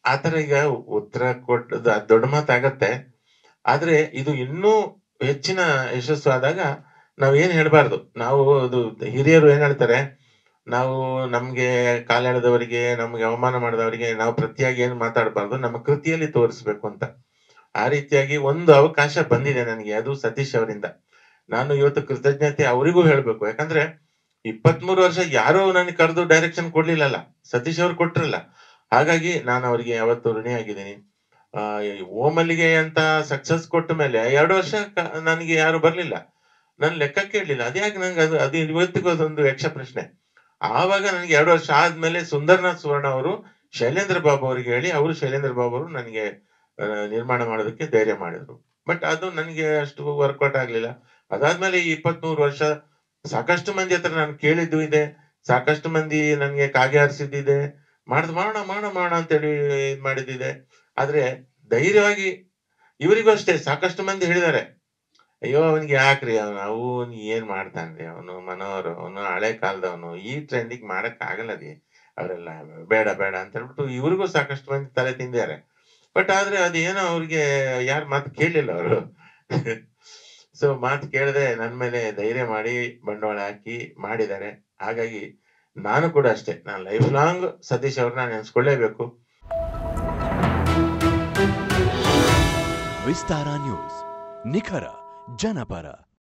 ಆತರ ಈಗ ಉತ್ತರ ಕೊಟ್ಟದ ದೊಡ್ಡ ಮಾತಾಗತ್ತೆ ಆದ್ರೆ ಇದು ಇನ್ನೂ ಹೆಚ್ಚಿನ ಯಶಸ್ಸು ಆದಾಗ ನಾವ್ ಏನ್ ಹೇಳ್ಬಾರ್ದು ನಾವು ಅದು ಹಿರಿಯರು ಏನ್ ಹೇಳ್ತಾರೆ ನಾವು ನಮ್ಗೆ ಕಾಲೆಳೆದವರಿಗೆ ನಮ್ಗೆ ಅವಮಾನ ಮಾಡಿದವರಿಗೆ ನಾವು ಪ್ರತಿಯಾಗಿ ಏನ್ ಮಾತಾಡಬಾರ್ದು ನಮ್ಮ ಕೃತಿಯಲ್ಲಿ ತೋರಿಸ್ಬೇಕು ಅಂತ ಆ ರೀತಿಯಾಗಿ ಒಂದು ಅವಕಾಶ ಬಂದಿದೆ ನನಗೆ ಅದು ಸತೀಶ್ ಅವರಿಂದ ನಾನು ಇವತ್ತು ಕೃತಜ್ಞತೆ ಅವರಿಗೂ ಹೇಳ್ಬೇಕು ಯಾಕಂದ್ರೆ ಇಪ್ಪತ್ಮೂರು ವರ್ಷ ಯಾರೋ ನನಗೆ ಕರೆದು ಡೈರೆಕ್ಷನ್ ಕೊಡ್ಲಿಲ್ಲಲ್ಲ ಸತೀಶ್ ಅವ್ರು ಕೊಟ್ರಲ್ಲ ಹಾಗಾಗಿ ನಾನು ಅವರಿಗೆ ಯಾವತ್ತು ಋಣಿಯಾಗಿದ್ದೀನಿ ಆ, ಈ ಓಮಲ್ಲಿಗೆ ಅಂತ ಸಕ್ಸಸ್ ಕೊಟ್ಟ ಮೇಲೆ ಎರಡು ವರ್ಷ ಕ- ನನಗೆ ಯಾರು ಬರ್ಲಿಲ್ಲ ನನ್ ಲೆಕ್ಕ ಕೇಳಲಿಲ್ಲ ಅದ್ಯಾಕೆ ನಂಗೆ ಅದು ಅದು ಇವತ್ತಿಗೂ ಅದೊಂದು ಯಕ್ಷ ಪ್ರಶ್ನೆ ಆವಾಗ ನನಗೆ ಎರಡು ವರ್ಷ ಆದ್ಮೇಲೆ ಸುಂದರ್ನಾಥ್ ಸುವರ್ಣ ಅವರು ಶೈಲೇಂದ್ರ ಬಾಬು ಅವರಿಗೆ ಹೇಳಿ ಅವರು ಶೈಲೇಂದ್ರ ಬಾಬು ಅವರು ನನಗೆ ಆ, ನಿರ್ಮಾಣ ಮಾಡೋದಕ್ಕೆ ಧೈರ್ಯ ಮಾಡಿದ್ರು ಬಟ್ ಅದು ನನಗೆ ಅಷ್ಟು ವರ್ಕೌಟ್ ಆಗ್ಲಿಲ್ಲ ಅದಾದ್ಮೇಲೆ ಈ ಇಪ್ಪತ್ಮೂರು ವರ್ಷ ಸಾಕಷ್ಟು ಮಂದಿ ಹತ್ರ ನಾನು ಕೇಳಿದ್ದು ಇದೆ ಸಾಕಷ್ಟು ಮಂದಿ ನನಗೆ ಕಾಗೆ ಹಾರಿಸಿದ್ದಿದೆ ಮಾಡ್ದು ಮಾಡೋಣ ಮಾಡೋಣ ಮಾಡೋಣ ಅಂತೇಳಿ ಇದ್ ಮಾಡಿದ್ದಿದೆ ಆದ್ರೆ ಧೈರ್ಯವಾಗಿ ಇವರಿಗೂ ಅಷ್ಟೇ ಸಾಕಷ್ಟು ಮಂದಿ ಹೇಳಿದ್ದಾರೆ ಅಯ್ಯೋ ಅವನಿಗೆ ಯಾಕ್ರಿ ಅವನು ಅವನು ಏನ್ ಮಾಡ್ತಾನ್ರಿ ಅವನು ಮನೋಹರ್ ಅವನು ಹಳೆ ಕಾಲದವನು ಈ ಟ್ರೆಂಡಿಗೆ ಮಾಡಕ್ ಆಗಲ್ಲ ರೀ ಅವರೆಲ್ಲ ಬೇಡ ಬೇಡ ಅಂತ ಹೇಳ್ಬಿಟ್ಟು ಇವ್ರಿಗೂ ಸಾಕಷ್ಟು ಮಂದಿ ತಲೆ ತಿಂದಿದ್ದಾರೆ ಬಟ್ ಆದ್ರೆ ಅದೇನೋ ಅವ್ರಿಗೆ ಯಾರು ಮಾತು ಕೇಳಲಿಲ್ಲ ಅವರು ಸೊ ಮಾತು ಕೇಳದೆ ನನ್ ಮೇಲೆ ಧೈರ್ಯ ಮಾಡಿ ಬಂಡವಾಳ ಹಾಕಿ ಮಾಡಿದ್ದಾರೆ ಹಾಗಾಗಿ ನಾನು ಕೂಡ ಅಷ್ಟೇ ನಾನು ಲೈಫ್ ಲಾಂಗ್ ಸತೀಶ್ ಅವ್ರನ್ನ ನೆನ್ಸ್ಕೊಳ್ಳೇಬೇಕು ವಿಸ್ತಾರ ನ್ಯೂಸ್ ನಿಖರ ಜನಪರ